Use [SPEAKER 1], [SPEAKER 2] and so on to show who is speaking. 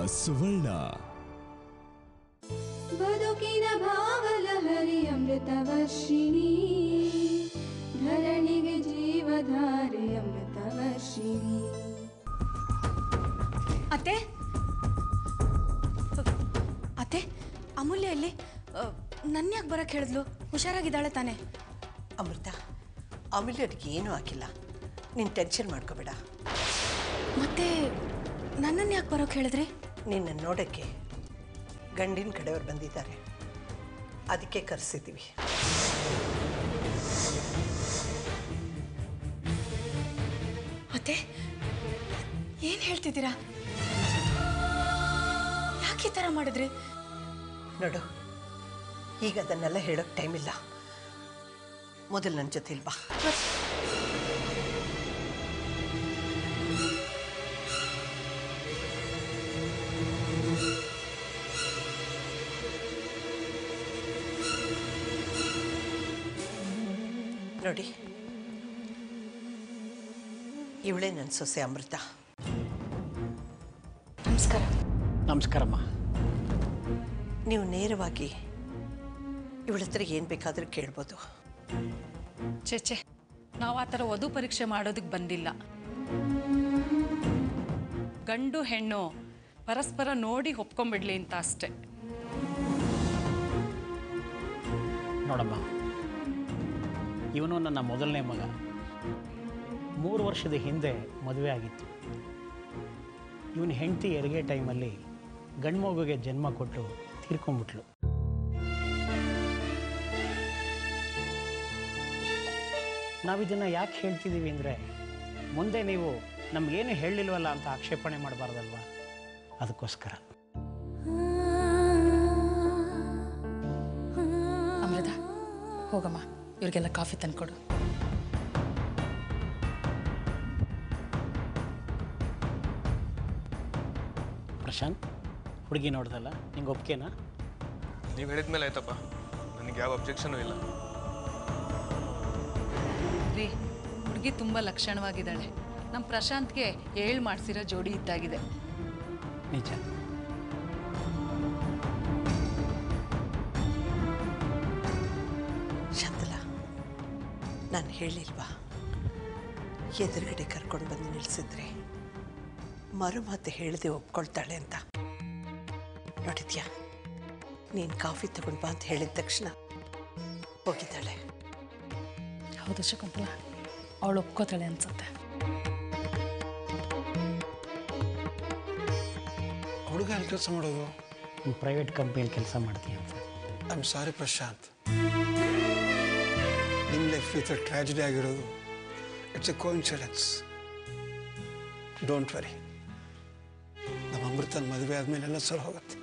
[SPEAKER 1] ಸುವರ್ಣ
[SPEAKER 2] ಬದುಕಿನ ಭಾವಲಹರಿ ಅಮೃತವರ್ಷಿಣಿ ಧರಣಿಗೆ ಜೀವಧಾರೆ ಅಮೃತವರ್ಷಿಣಿ
[SPEAKER 3] ಅತ್ತೆ ಅತ್ತೆ ಅಮೂಲ್ಯ ಎಲ್ಲಿ ನನ್ನ ಯಾಕೆ ಬರಕ್ಕೆ ಹೇಳಿದ್ಲು ಹುಷಾರಾಗಿದ್ದಾಳೆ ತಾನೆ
[SPEAKER 4] ಅಮೃತ ಅಮೂಲ್ಯನಿಗೆ ಏನೂ ಆಗಿಲ್ಲ ನೀನು ಟೆನ್ಷನ್ ಮಾಡ್ಕೋಬೇಡ
[SPEAKER 3] ಮತ್ತೆ ನನ್ನನ್ನು ಯಾಕೆ ಬರೋಕೆ ಹೇಳಿದ್ರಿ
[SPEAKER 4] ನಿನ್ನ ನೋಡೋಕ್ಕೆ ಗಂಡಿನ ಕಡೆಯವ್ರು ಬಂದಿದ್ದಾರೆ ಅದಕ್ಕೆ ಕರೆಸಿದ್ದೀವಿ
[SPEAKER 3] ಅತ್ತೆ ಏನು ಹೇಳ್ತಿದ್ದೀರಾ ಯಾಕೆ ಈ ಥರ ಮಾಡಿದ್ರಿ
[SPEAKER 4] ನೋಡು ಈಗ ಅದನ್ನೆಲ್ಲ ಹೇಳೋಕ್ಕೆ ಟೈಮ್ ಇಲ್ಲ ಮೊದಲು ನನ್ನ ಜೊತೆಲಿ ಬಾ ನೋಡಿ ಇವಳೇ ನನ್ನ ಸೊಸೆ ಅಮೃತ
[SPEAKER 3] ನಮಸ್ಕಾರ
[SPEAKER 5] ನಮಸ್ಕಾರಮ್ಮ
[SPEAKER 4] ನೀವು ನೇರವಾಗಿ ಇವಳ ಹತ್ರ ಏನು ಬೇಕಾದರೂ ಕೇಳ್ಬೋದು
[SPEAKER 6] ಚೇಚೆ ನಾವು ಆ ಥರ ವಧು ಪರೀಕ್ಷೆ ಮಾಡೋದಕ್ಕೆ ಬಂದಿಲ್ಲ ಗಂಡು ಹೆಣ್ಣು ಪರಸ್ಪರ ನೋಡಿ ಒಪ್ಕೊಂಬಿಡ್ಲಿ ಅಂತ ಅಷ್ಟೆ
[SPEAKER 5] ನೋಡಮ್ಮ ಇವನು ನನ್ನ ಮೊದಲನೇ ಮಗ ಮೂರು ವರ್ಷದ ಹಿಂದೆ ಮದುವೆ ಆಗಿತ್ತು ಇವನ ಹೆಂಡತಿ ಹೆರಿಗೆ ಟೈಮಲ್ಲಿ ಗಂಡು ಮಗುಗೆ ಜನ್ಮ ಕೊಟ್ಟು ತೀರ್ಕೊಂಡ್ಬಿಟ್ಲು ನಾವಿದನ್ನು ಯಾಕೆ ಹೇಳ್ತಿದ್ದೀವಿ ಅಂದರೆ ಮುಂದೆ ನೀವು ನಮಗೇನು ಹೇಳಿಲ್ವಲ್ಲ ಅಂತ ಆಕ್ಷೇಪಣೆ ಮಾಡಬಾರ್ದಲ್ವಾ ಅದಕ್ಕೋಸ್ಕರ
[SPEAKER 6] ಅಮೃತ ಹೋಗಮ್ಮ ಇವ್ರಿಗೆಲ್ಲ ಕಾಫಿ ತಂದ್ಕೊಡು
[SPEAKER 5] ಪ್ರಶಾಂತ್ ಹುಡುಗಿ ನೋಡ್ದಲ್ಲ ನಿಂಗೆ ಒಪ್ಕೆನಾ
[SPEAKER 7] ನೀವು ಹೇಳಿದ್ಮೇಲೆ ಆಯ್ತಪ್ಪ ನನಗೆ ಯಾವ ಅಬ್ಜೆಕ್ಷನು ಇಲ್ಲ
[SPEAKER 6] ರೀ ಹುಡುಗಿ ತುಂಬ ಲಕ್ಷಣವಾಗಿದ್ದಾಳೆ ನಮ್ಮ ಪ್ರಶಾಂತ್ಗೆ ಏಳು ಮಾಡಿಸಿರೋ ಜೋಡಿ ಇದ್ದಾಗಿದೆ
[SPEAKER 5] ನಿಜ
[SPEAKER 4] ಶಂತಲ ನಾನು ಹೇಳಿಲ್ವಾ ಎದುರುಗಡೆ ಕರ್ಕೊಂಡು ಬಂದು ನಿಲ್ಲಿಸಿದ್ರೆ ಮರು ಮಾತು ಹೇಳದೆ ಒಪ್ಕೊಳ್ತಾಳೆ ಅಂತ ನೋಡಿದ್ಯಾ ನೀನು ಕಾಫಿ ತಗೊಂಡು ಬಾ ಅಂತ ಹೇಳಿದ ತಕ್ಷಣ ಹೋಗಿದ್ದಾಳೆ
[SPEAKER 6] ಹೌದು ಶಕುಂತಲ ಅವಳು ಒಪ್ಕೋತಾಳೆ ಅನ್ಸುತ್ತೆ
[SPEAKER 8] ಹುಡುಗ ಅಲ್ಲಿ ಕೆಲಸ ಮಾಡೋದು
[SPEAKER 5] ಪ್ರೈವೇಟ್ ಕಂಪ್ನಿಯಲ್ಲಿ ಕೆಲಸ ಮಾಡ್ತೀನಿ ಅಂತ
[SPEAKER 8] ಐ ಆಮ್ ಸಾರಿ ಪ್ರಶಾಂತ್ ನಿಮ್ಮ ಲೈಫ್ ಈ ಥರ ಟ್ರ್ಯಾಜಿಡಿ ಆಗಿರೋದು it's a coincidence don't worry ನಮ್ಮ ಅಮೃತನ ಮದುವೆ ಆದಮೇಲೆ ಎಲ್ಲ ಸರಿ ಹೋಗುತ್ತೆ